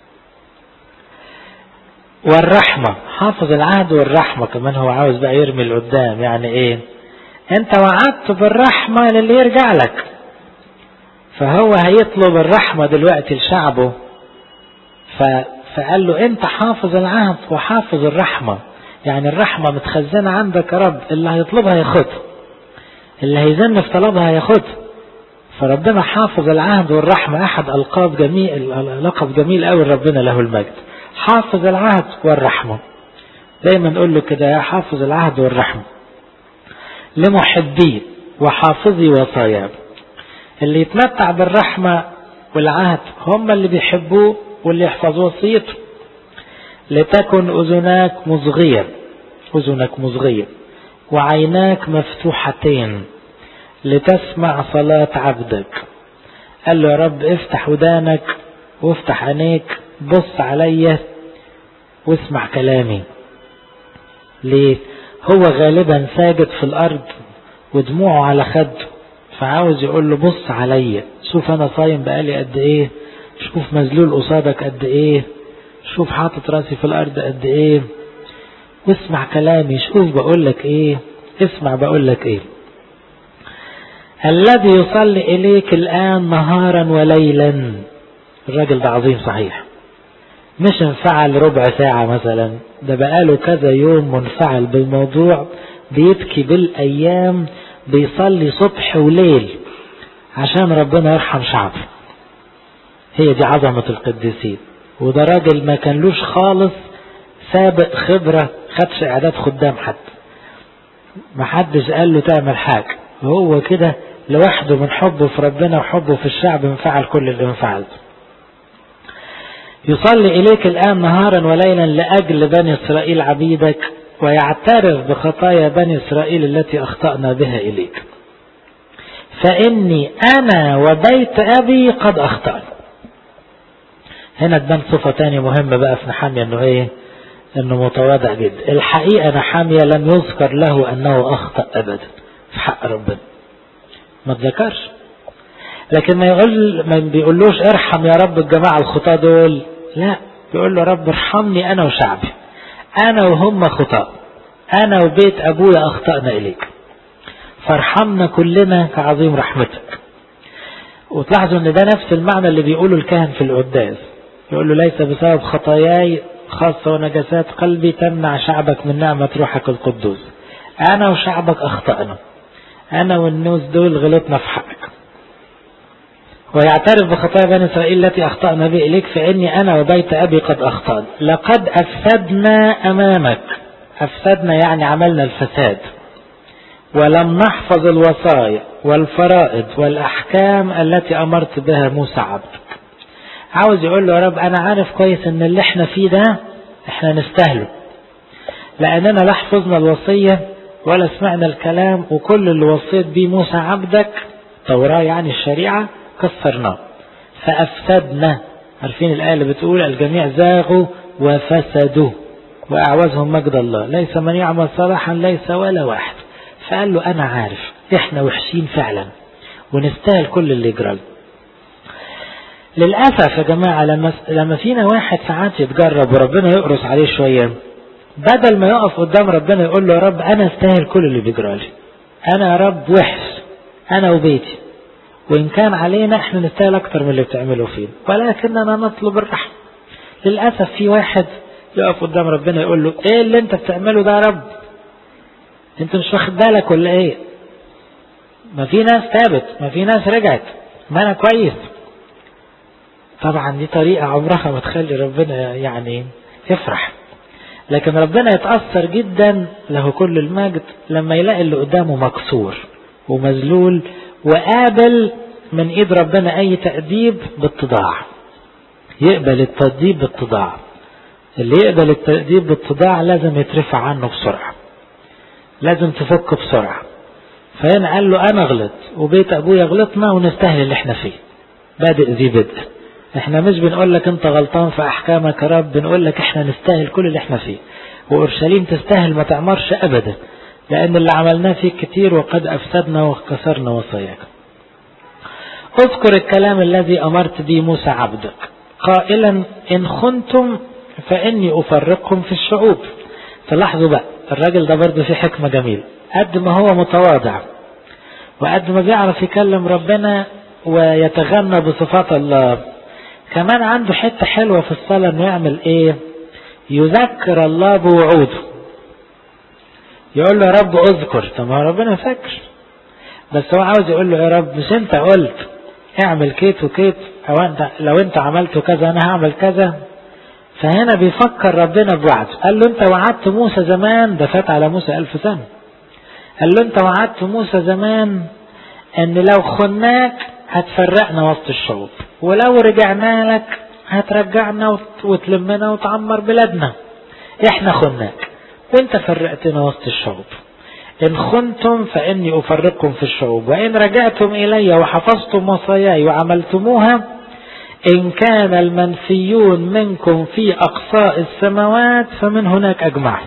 والرحمة حافظ العهد والرحمة كمان هو عاوز بقى يرمي لقدام يعني ايه انت وعدت بالرحمة للي يرجع لك فهو هيطلب الرحمة دلوقتي لشعبه ف... فقال له انت حافظ العهد وحافظ الرحمة يعني الرحمة متخزنة عندك يا رب اللي هيطلبها ياخدها اللي هيزن في طلبها ياخدها فربنا حافظ العهد والرحمة أحد ألقاب جميل لقب جميل قوي ربنا له المجد حافظ العهد والرحمة دايما نقول له كده يا حافظ العهد والرحمة لمحبيه وحافظي وصاياه اللي يتمتع بالرحمة والعهد هم اللي بيحبوه واللي يحفظوا وصيته لتكن أذناك مصغية أذنك مصغية وعيناك مفتوحتين لتسمع صلاة عبدك قال له يا رب افتح ودانك وافتح عينيك بص عليا واسمع كلامي ليه هو غالبا ساجد في الارض ودموعه على خده فعاوز يقول له بص عليا شوف انا صايم بقالي قد ايه شوف مذلول قصادك قد ايه شوف حاطط راسي في الارض قد ايه واسمع كلامي شوف بقول لك ايه اسمع بقول لك ايه الذي يصلي اليك الان نهارا وليلا الراجل ده عظيم صحيح مش انفعل ربع ساعة مثلا ده بقاله كذا يوم منفعل بالموضوع بيبكي بالأيام بيصلي صبح وليل عشان ربنا يرحم شعبه هي دي عظمة القديسين وده راجل ما كانلوش خالص سابق خبرة خدش اعداد خدام حتى ما حدش قال له تعمل حاجة هو كده لوحده من حبه في ربنا وحبه في الشعب انفعل كل اللي انفعلته يصلي إليك الآن نهارا وليلا لأجل بني إسرائيل عبيدك ويعترف بخطايا بني إسرائيل التي أخطأنا بها إليك فإني أنا وبيت أبي قد أخطأنا هنا تبان صفة تانية مهمة بقى في نحامية انه ايه انه متواضع جدا الحقيقة نحامية لم يذكر له انه اخطأ ابدا في حق ربنا ما تذكرش لكن ما يقول ما بيقولوش ارحم يا رب الجماعة الخطاة دول لا بيقول له رب ارحمني انا وشعبي انا وهم خطاة انا وبيت ابويا اخطأنا اليك فارحمنا كلنا كعظيم رحمتك وتلاحظوا ان ده نفس المعنى اللي بيقوله الكاهن في القداس يقول له ليس بسبب خطاياي خاصة ونجاسات قلبي تمنع شعبك من نعمة روحك القدوس انا وشعبك اخطأنا انا والنوس دول غلطنا في حقك ويعترف بخطايا بني إسرائيل التي أخطأنا به إليك فإني أنا وبيت أبي قد أخطأنا لقد أفسدنا أمامك أفسدنا يعني عملنا الفساد ولم نحفظ الوصايا والفرائض والأحكام التي أمرت بها موسى عبدك عاوز يقول له يا رب أنا عارف كويس إن اللي احنا فيه ده احنا نستاهله لأننا لا حفظنا الوصية ولا سمعنا الكلام وكل اللي وصيت بيه موسى عبدك توراة يعني الشريعة كسرناه فأفسدنا عارفين الآية اللي بتقول الجميع زاغوا وفسدوا وأعوزهم مجد الله ليس من يعمل صلاحا ليس ولا واحد فقال له أنا عارف إحنا وحشين فعلا ونستاهل كل اللي يجرى للأسف يا جماعة لما لما فينا واحد ساعات يتجرب وربنا يقرص عليه شوية بدل ما يقف قدام ربنا يقول له يا رب أنا استاهل كل اللي بيجرى لي أنا يا رب وحش أنا وبيتي وإن كان علينا إحنا نستاهل أكتر من اللي بتعمله فينا ولكننا نطلب الرحمة للأسف في واحد يقف قدام ربنا يقول له إيه اللي أنت بتعمله ده يا رب أنت مش واخد بالك ولا إيه ما في ناس تابت ما في ناس رجعت ما أنا كويس طبعا دي طريقة عمرها ما تخلي ربنا يعني يفرح لكن ربنا يتأثر جدا له كل المجد لما يلاقي اللي قدامه مكسور ومذلول وقابل من ايد ربنا اي تأديب باتضاع يقبل التأديب باتضاع اللي يقبل التأديب باتضاع لازم يترفع عنه بسرعة لازم تفك بسرعة فهنا قال له انا غلط وبيت ابويا غلطنا ونستاهل اللي احنا فيه بادئ ذي بدء احنا مش بنقول لك انت غلطان في احكامك يا رب بنقول لك احنا نستاهل كل اللي احنا فيه واورشليم تستاهل ما تعمرش ابدا لان اللي عملناه فيك كتير وقد افسدنا وكسرنا وصاياك اذكر الكلام الذي امرت به موسى عبدك قائلا ان خنتم فاني افرقكم في الشعوب فلاحظوا بقى الراجل ده برضه في حكمة جميلة قد ما هو متواضع وقد ما بيعرف يكلم ربنا ويتغنى بصفات الله كمان عنده حتة حلوة في الصلاة انه يعمل ايه يذكر الله بوعوده يقول له يا رب اذكر طب ما ربنا فاكر بس هو عاوز يقول له يا رب مش انت قلت اعمل كيت وكيت او انت لو انت عملت كذا انا هعمل كذا فهنا بيفكر ربنا بوعده قال له انت وعدت موسى زمان ده فات على موسى الف سنة قال له انت وعدت موسى زمان ان لو خناك هتفرقنا وسط الشعوب ولو رجعنا لك هترجعنا وتلمنا وتعمر بلادنا احنا خناك وانت فرقتنا وسط الشعوب ان خنتم فاني افرقكم في الشعوب وان رجعتم الي وحفظتم وصاياي وعملتموها ان كان المنفيون منكم في اقصاء السماوات فمن هناك اجمعهم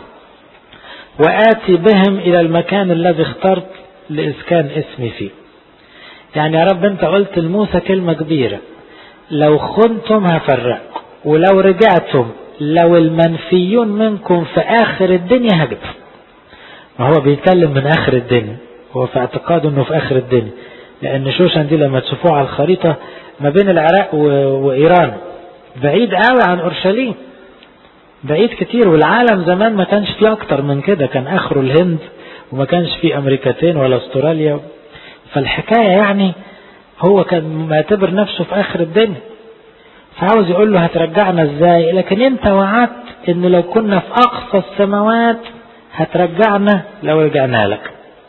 واتي بهم الى المكان الذي اخترت لاسكان اسمي فيه يعني يا رب انت قلت لموسى كلمة كبيرة لو خنتم هفرقكم ولو رجعتم لو المنفيون منكم في اخر الدنيا هجب ما هو بيتكلم من اخر الدنيا هو في اعتقاده انه في اخر الدنيا لان شوشن دي لما تشوفوها على الخريطة ما بين العراق وايران بعيد قوي عن اورشليم بعيد كتير والعالم زمان ما كانش فيه اكتر من كده كان اخره الهند وما كانش فيه امريكتين ولا استراليا فالحكاية يعني هو كان معتبر نفسه في اخر الدنيا فعاوز يقول له هترجعنا ازاي لكن انت وعدت ان لو كنا في اقصى السماوات هترجعنا لو رجعنا لك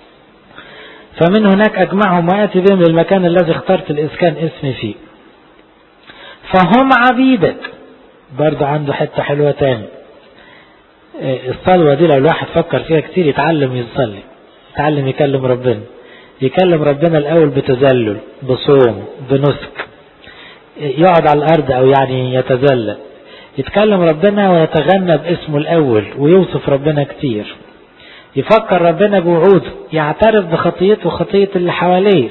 فمن هناك اجمعهم واتي بهم للمكان الذي اخترت الاسكان اسمي فيه فهم عبيدك برضه عنده حتة حلوة تاني الصلوة دي لو الواحد فكر فيها كتير يتعلم يصلي يتعلم يكلم ربنا يكلم ربنا الأول بتذلل بصوم بنسك يقعد على الأرض أو يعني يتذلل يتكلم ربنا ويتغنى باسمه الأول ويوصف ربنا كتير يفكر ربنا بوعوده يعترف بخطيته وخطية اللي حواليه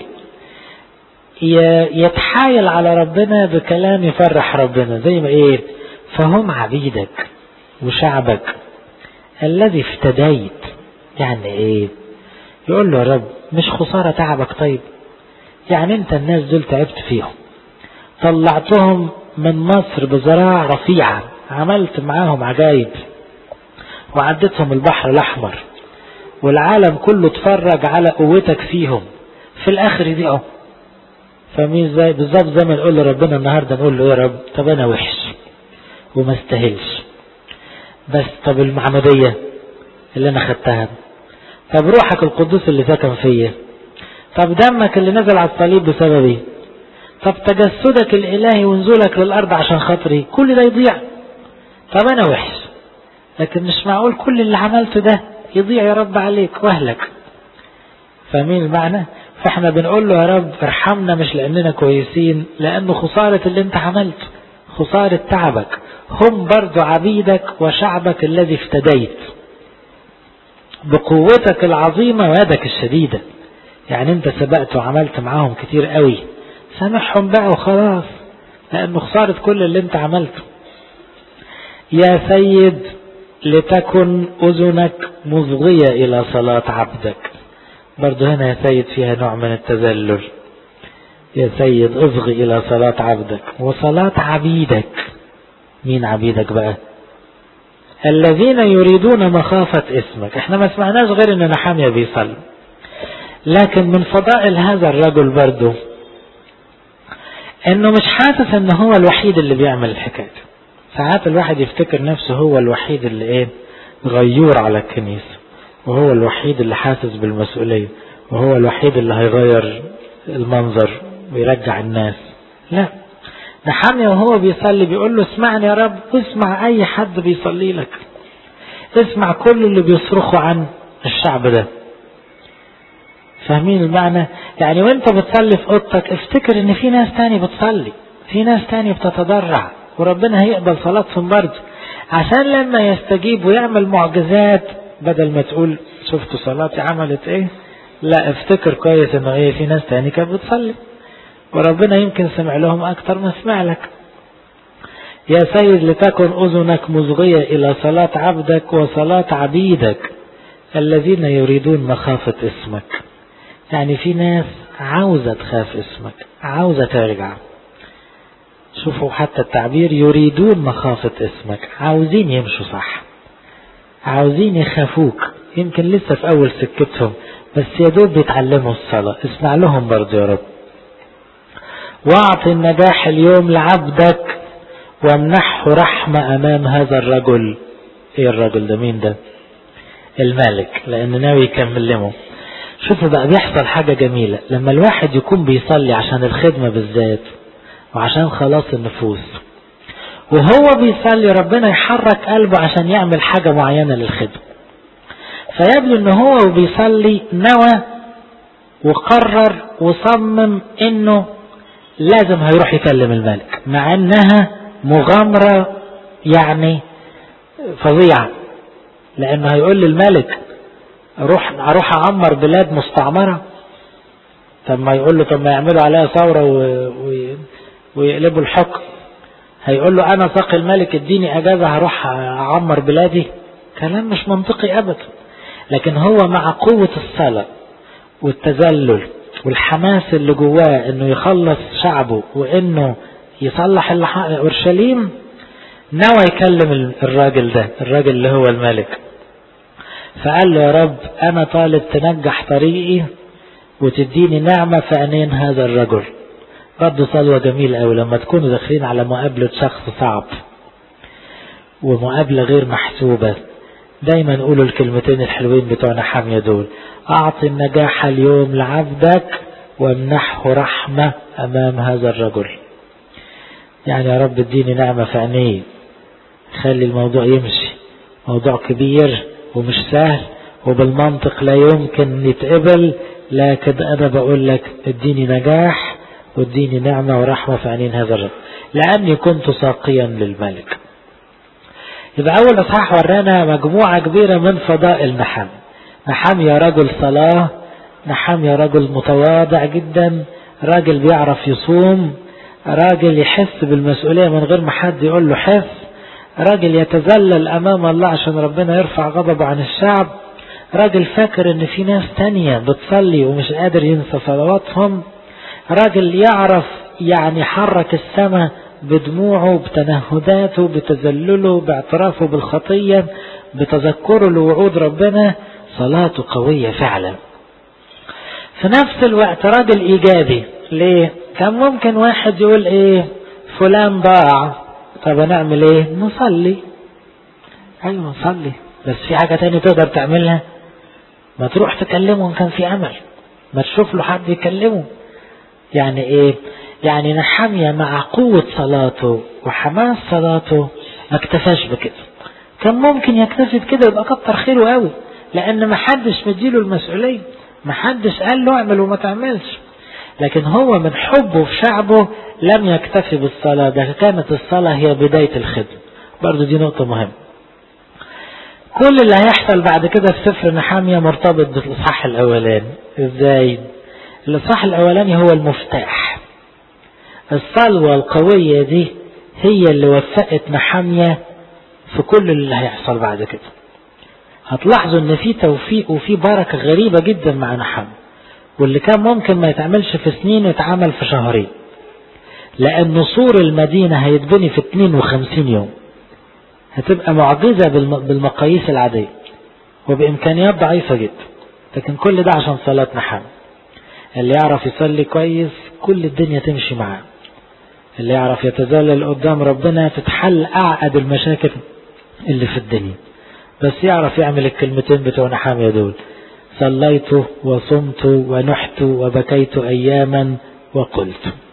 يتحايل على ربنا بكلام يفرح ربنا زي ما ايه فهم عبيدك وشعبك الذي افتديت يعني ايه يقول له يا رب مش خسارة تعبك طيب يعني انت الناس دول تعبت فيهم طلعتهم من مصر بزراعة رفيعة عملت معاهم عجايب وعدتهم البحر الأحمر والعالم كله اتفرج على قوتك فيهم في الآخر دي اه فمين زي بالظبط زي ما نقول لربنا النهارده نقول له يا رب طب انا وحش وما استاهلش بس طب المعمودية اللي انا خدتها طب روحك القدوس اللي سكن فيا طب دمك اللي نزل على الصليب بسببي طب تجسدك الالهي ونزولك للارض عشان خاطري كل ده يضيع طب انا وحش لكن مش معقول كل اللي عملته ده يضيع يا رب عليك واهلك فاهمين المعنى فاحنا بنقول له يا رب ارحمنا مش لاننا كويسين لانه خسارة اللي انت عملته خسارة تعبك هم برضو عبيدك وشعبك الذي افتديت بقوتك العظيمة ويدك الشديدة يعني انت سبقت وعملت معاهم كتير قوي سامحهم بقى وخلاص لانه خسارة كل اللي انت عملته يا سيد لتكن اذنك مصغية الى صلاة عبدك برضو هنا يا سيد فيها نوع من التذلل يا سيد اصغي الى صلاة عبدك وصلاة عبيدك مين عبيدك بقى الذين يريدون مخافة اسمك احنا ما سمعناش غير ان نحامية بيصلي لكن من فضائل هذا الرجل برضو انه مش حاسس ان هو الوحيد اللي بيعمل الحكاية ساعات الواحد يفتكر نفسه هو الوحيد اللي ايه غيور على الكنيسة وهو الوحيد اللي حاسس بالمسؤولية وهو الوحيد اللي هيغير المنظر ويرجع الناس لا ده حامية وهو بيصلي بيقول له اسمعني يا رب واسمع اي حد بيصلي لك اسمع كل اللي بيصرخوا عن الشعب ده فاهمين المعنى يعني وانت بتصلي في اوضتك افتكر ان في ناس تاني بتصلي في ناس تاني بتتضرع وربنا هيقبل صلاتهم برضه عشان لما يستجيب ويعمل معجزات بدل ما تقول شفتوا صلاتي عملت ايه لا افتكر كويس انه ايه في ناس تاني كانت بتصلي وربنا يمكن سمع لهم اكتر ما سمع لك يا سيد لتكن اذنك مصغية الى صلاة عبدك وصلاة عبيدك الذين يريدون مخافة اسمك يعني في ناس عاوزة تخاف اسمك عاوزة ترجع شوفوا حتى التعبير يريدون مخافة اسمك عاوزين يمشوا صح عاوزين يخافوك يمكن لسه في أول سكتهم بس يا دوب بيتعلموا الصلاة اسمع لهم برضه يا رب واعط النجاح اليوم لعبدك وامنحه رحمة أمام هذا الرجل ايه الرجل ده مين ده الملك لأن ناوي يكملمه شوفوا بقى بيحصل حاجة جميلة لما الواحد يكون بيصلي عشان الخدمة بالذات وعشان خلاص النفوس وهو بيصلي ربنا يحرك قلبه عشان يعمل حاجة معينة للخدمة فيبدو ان هو وبيصلي نوى وقرر وصمم انه لازم هيروح يكلم الملك مع انها مغامرة يعني فظيعة لانه هيقول للملك اروح اروح اعمر بلاد مستعمرة طب ما يقول له طب ما يعملوا عليها ثورة و... و... ويقلبوا الحكم هيقول له انا ساقي الملك اديني اجازة هروح اعمر بلادي كلام مش منطقي ابدا لكن هو مع قوة الصلاة والتذلل والحماس اللي جواه انه يخلص شعبه وانه يصلح اورشليم نوى يكلم الراجل ده الراجل اللي هو الملك فقال له يا رب انا طالب تنجح طريقي وتديني نعمة في عينين هذا الرجل برضه صلوة جميلة أوي لما تكونوا داخلين على مقابلة شخص صعب ومقابلة غير محسوبة دايما قولوا الكلمتين الحلوين بتوعنا حامية دول أعطي النجاح اليوم لعبدك وامنحه رحمة أمام هذا الرجل يعني يا رب اديني نعمة في عينيه خلي الموضوع يمشي موضوع كبير ومش سهل وبالمنطق لا يمكن يتقبل لكن أنا بقول لك اديني نجاح واديني نعمة ورحمة في عينين هذا الرجل لأني كنت ساقيا للملك يبقى أول إصحاح ورانا مجموعة كبيرة من فضائل نحام نحام يا رجل صلاة نحام يا رجل متواضع جدا راجل بيعرف يصوم راجل يحس بالمسؤولية من غير ما حد يقول له حس راجل يتذلل أمام الله عشان ربنا يرفع غضبه عن الشعب راجل فاكر ان في ناس تانية بتصلي ومش قادر ينسى صلواتهم راجل يعرف يعني حرك السماء بدموعه بتنهداته بتذلله باعترافه بالخطية بتذكره لوعود ربنا صلاته قوية فعلا في نفس الوقت راجل إيجابي ليه كان ممكن واحد يقول ايه فلان ضاع طب نعمل ايه نصلي ايوه نصلي بس في حاجة تاني تقدر تعملها ما تروح تكلمه ان كان في امل ما تشوف له حد يكلمه يعني ايه يعني نحمية مع قوة صلاته وحماس صلاته ما اكتفاش بكده كان ممكن يكتفي بكده يبقى كتر خيره قوي لان ما حدش مديله المسؤولية ما حدش قال له اعمل وما تعملش لكن هو من حبه في شعبه لم يكتفي بالصلاة ده كانت الصلاة هي بداية الخدمة برضو دي نقطة مهمة كل اللي هيحصل بعد كده في سفر نحامية مرتبط بالإصحاح الأولاني إزاي؟ الإصحاح الأولاني هو المفتاح الصلوة القوية دي هي اللي وفقت نحامية في كل اللي هيحصل بعد كده هتلاحظوا ان في توفيق وفي بركة غريبة جدا مع نحامية واللي كان ممكن ما يتعملش في سنين يتعمل في شهرين لأن سور المدينة هيتبني في 52 يوم هتبقى معجزة بالمقاييس العادية وبإمكانيات ضعيفة جدا لكن كل ده عشان صلاة نحام اللي يعرف يصلي كويس كل الدنيا تمشي معاه اللي يعرف يتذلل قدام ربنا تتحل أعقد المشاكل اللي في الدنيا بس يعرف يعمل الكلمتين بتوع نحامية دول صليت وصمت ونحت وبكيت أياما وقلت